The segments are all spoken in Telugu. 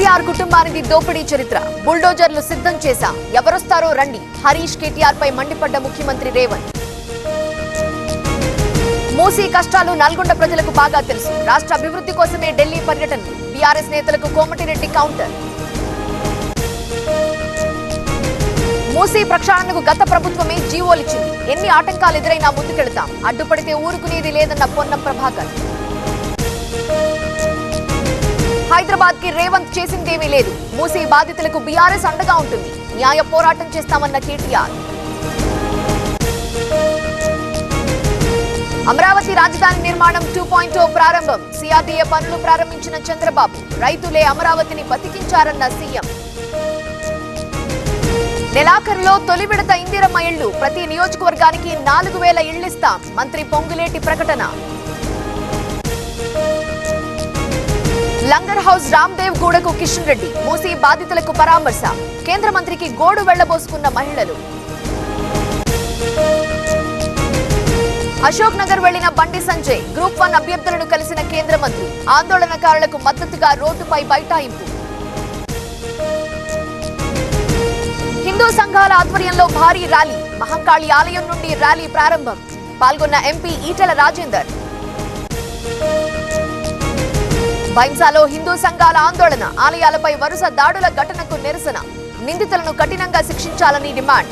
కేటీఆర్ కుటుంబానికి దోపిడీ చరిత్ర బుల్డోజర్లు సిద్ధం చేశాం ఎవరొస్తారో రండి హరీష్ కేటీఆర్ పై మండిపడ్డ ముఖ్యమంత్రి రేవంత్ మూసీ కష్టాలు నల్గొండ ప్రజలకు బాగా తెలుసు రాష్ట్ర అభివృద్ధి కోసమే ఢిల్లీ పర్యటన బీఆర్ఎస్ నేతలకు కోమటిరెడ్డి కౌంటర్ మూసీ ప్రక్షాళనకు గత ప్రభుత్వమే జీవోలిచ్చింది ఎన్ని ఆటంకాలు ఎదురైనా ముందుకెళతాం అడ్డుపడితే ఊరుకునేది లేదన్న పొన్నం ప్రభాకర్ హైదరాబాద్ కి రేవంత్ చేసిందేమీ లేదు మూసీ బాధితులకు బీఆర్ఎస్ అండగా ఉంటుంది న్యాయ పోరాటం చేస్తామన్న కేటీఆర్ అమరావతి రాజధాని నిర్మాణం టూ పాయింట్ ప్రారంభం సిఆర్డీఏ పనులు ప్రారంభించిన చంద్రబాబు రైతులే అమరావతిని బతికించారన్న సీఎం నెలాఖరులో తొలి విడత ఇందిరమ్మ ఇళ్లు ప్రతి నియోజకవర్గానికి నాలుగు వేల ఇళ్లిస్తాం మంత్రి పొంగులేటి ప్రకటన లంగర్ హౌస్ రామ్దేవ్ గూడకు కిషన్ రెడ్డి మూసీ బాధితులకు పరామర్శ కేంద్ర మంత్రికి గోడు వెళ్లబోసుకున్న మహిళలు అశోక్ నగర్ వెళ్లిన బండి సంజయ్ గ్రూప్ వన్ అభ్యర్థులను కలిసిన కేంద్ర మంత్రి ఆందోళనకారులకు మద్దతుగా రోడ్డుపై బైఠాయింపు హిందూ సంఘాల ఆధ్వర్యంలో భారీ ర్యాలీ మహంకాళి ఆలయం నుండి ర్యాలీ ప్రారంభం పాల్గొన్న ఎంపీ ఈటెల రాజేందర్ బైంసాలో హిందూ సంఘాల ఆందోళన ఆలయాలపై వరుస దాడుల ఘటనకు నిరసన నిందితులను కఠినంగా శిక్షించాలని డిమాండ్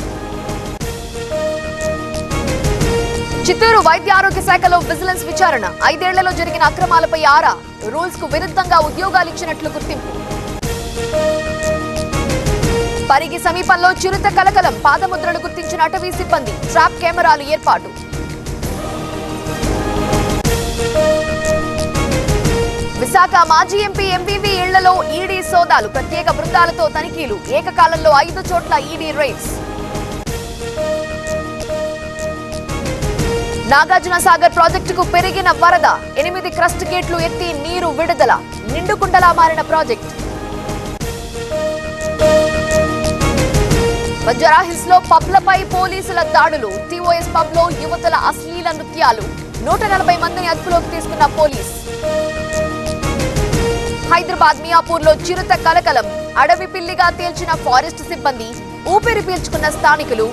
చిత్తూరు వైద్య ఆరోగ్య శాఖలో విజిలెన్స్ విచారణ ఐదేళ్లలో జరిగిన అక్రమాలపై ఆరా రూల్స్ కు విరుద్ధంగా ఉద్యోగాలిచ్చినట్లు గుర్తింపు పరిగి సమీపంలో చిరుత కలకలం పాదముద్రలు గుర్తించిన అటవీ సిబ్బంది ట్రాప్ కెమెరాలు ఏర్పాటు విశాఖ మాజీ ఎంపీ ఎంపీవీ ఇళ్లలో ఈడీ సోదాలు ప్రత్యేక బృందాలతో తనిఖీలు ఏకకాలంలో ఐదు చోట్ల ఈడీ రైడ్స్ నాగార్జున సాగర్ ప్రాజెక్టుకు పెరిగిన వరద ఎనిమిది క్రస్ట్ గేట్లు ఎత్తి నీరు విడుదల నిండుకుండలా మారిన ప్రాజెక్ట్ బంజారాహిల్స్ లో పబ్లపై పోలీసుల దాడులు టీఓఎస్ పబ్ లో యువతుల అశ్లీల నృత్యాలు నూట నలభై మందిని అదుపులోకి తీసుకున్న పోలీస్ హైదరాబాద్ మియాపూర్ లో చిరుత కలకలం అడవి పిల్లిగా తేల్చిన ఫారెస్ట్ సిబ్బంది ఊపిరి పీల్చుకున్న స్థానికులు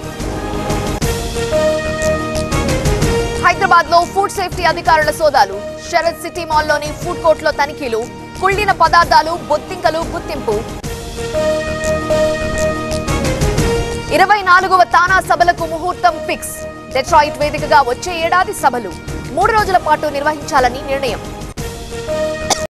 హైదరాబాద్ లో ఫుడ్ సేఫ్టీ అధికారుల సోదాలు శరత్ సిటీ మాల్లోని ఫుడ్ కోర్ట్ లో తనిఖీలు కుళ్ళిన పదార్థాలు బొత్తింకలు గుర్తింపు ఇరవై నాలుగవ తానా సభలకు ముహూర్తం ఫిక్స్ డెట్రాయిట్ వేదికగా వచ్చే ఏడాది సభలు మూడు రోజుల పాటు నిర్వహించాలని నిర్ణయం